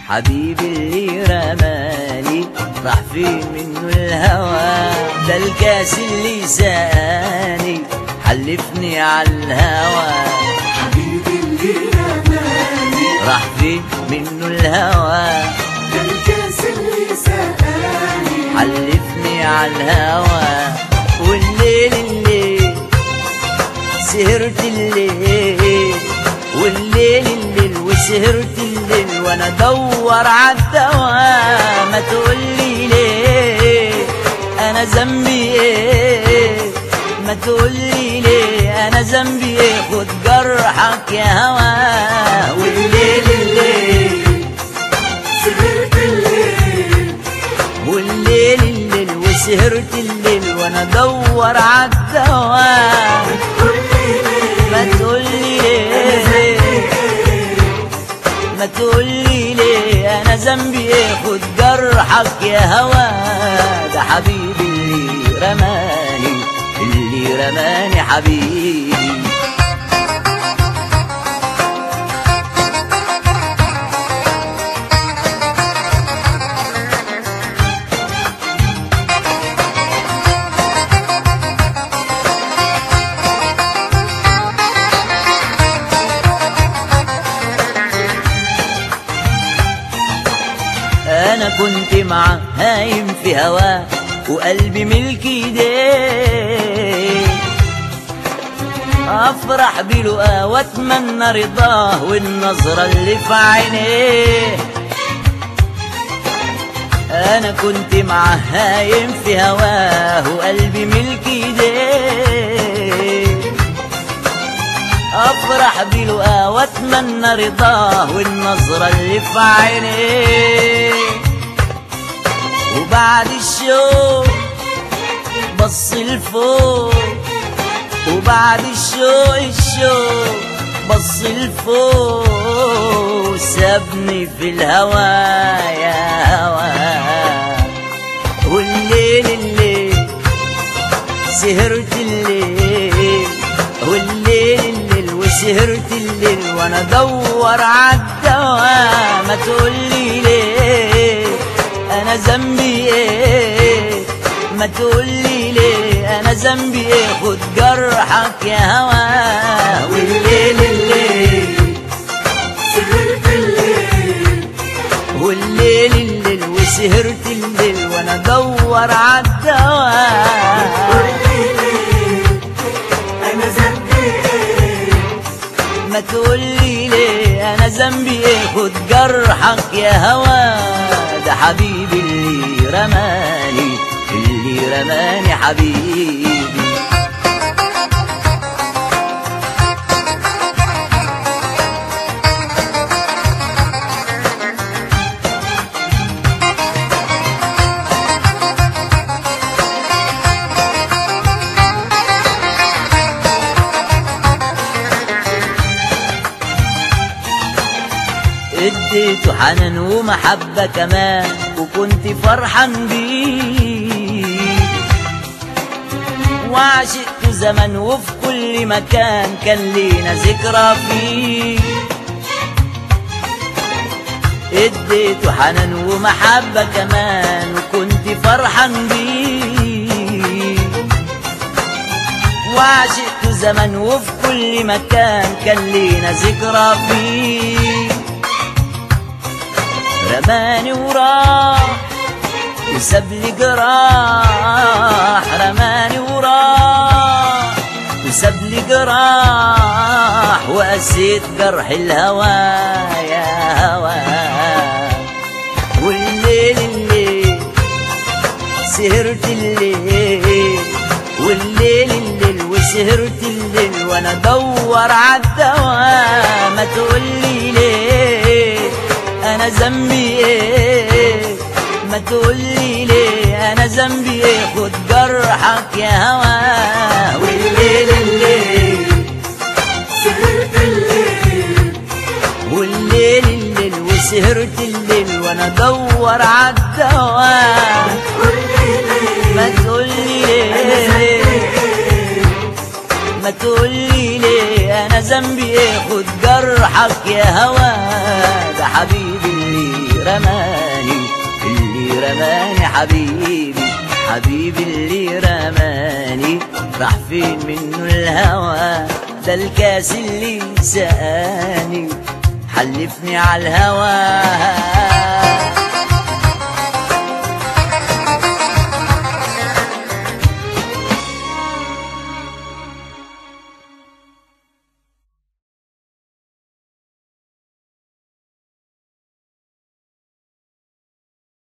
حبيبي اللي رماني راح فين منه الهوى ده الكاس اللي ساني حلفني على الهوى حبيبي اللي رماني راح فين منه الهوى ده الكاس اللي سقاني حلفني على الهوى والليل الليل سهرت الليل والليل الليل وسهرت الليل وانا ادور عالدواء ما تقولي ليه انا ذنبي ايه ما تقولي ليه انا ذنبي ايه خد جرحك يا هوا والليل الليل سهرت الليل والليل الليل وسهرت الليل وانا ادور عالدواء قولي ليه ما تقولي ليه ما تقولي ليه انا ذنبي ايه خد جرحك يا هوا ده حبيبي اللي رماني اللي رماني حبيبي انا كنت معاه هايم في هواه وقلبي ملك ايديه افرح بلقاه واتمنى رضاه والنظره اللي في عينيه انا كنت معاه هايم في هواه وقلبي ملك ايديه افرح بلقاه واتمنى رضاه والنظره اللي في عينيه وبعد الشوق بص لفوق وبعد الشوق الشوق بص لفوق سابني في الهوى يا هوى والليل الليل سهرت الليل والليل الليل وسهرت الليل وانا ادور عالدواء ما تقولي ليه انا ذنبي ايه ما تقولي ليه انا ذنبي ايه خد جرحك يا هوا والليل الليل سهرت الليل والليل الليل وسهرت الليل وانا ادور عالدواء قولي ليه انا ذنبي ايه ما تقولي ليه انا ذنبي ايه خد جرحك يا هوا ده حبيبي اللي رماني اللي رماني حبيبي اديته حنان ومحبة كمان وكنت فرحان بيه وعشقته زمان وفي كل مكان كان لينا ذكرى فيه اديته حنان ومحبة كمان وكنت فرحان بيه وعشقته زمان وفي كل مكان كان لينا ذكرى فيه رماني وراح وساب لي جراح رماني وراح وساب لي جراح وقسيت جرح الهوى يا هوى والليل الليل سهرت الليل والليل الليل وسهرت الليل وانا ادور عالدواء ما تقولي ليه انا ذنبي ايه ما تقولي ليه انا ذنبي ايه خد جرحك يا هوا والليل الليل سهرت الليل والليل الليل وسهرت الليل وانا ادور عالدواء قولي ليه ما تقولي ليه ما تقولي ليه انا ذنبي ايه خد جرحك يا هوا ده حبيبي اللي حبيبي حبيبي اللي رماني راح فين منه الهوى ده الكاس اللي سقاني حلفني على الهوى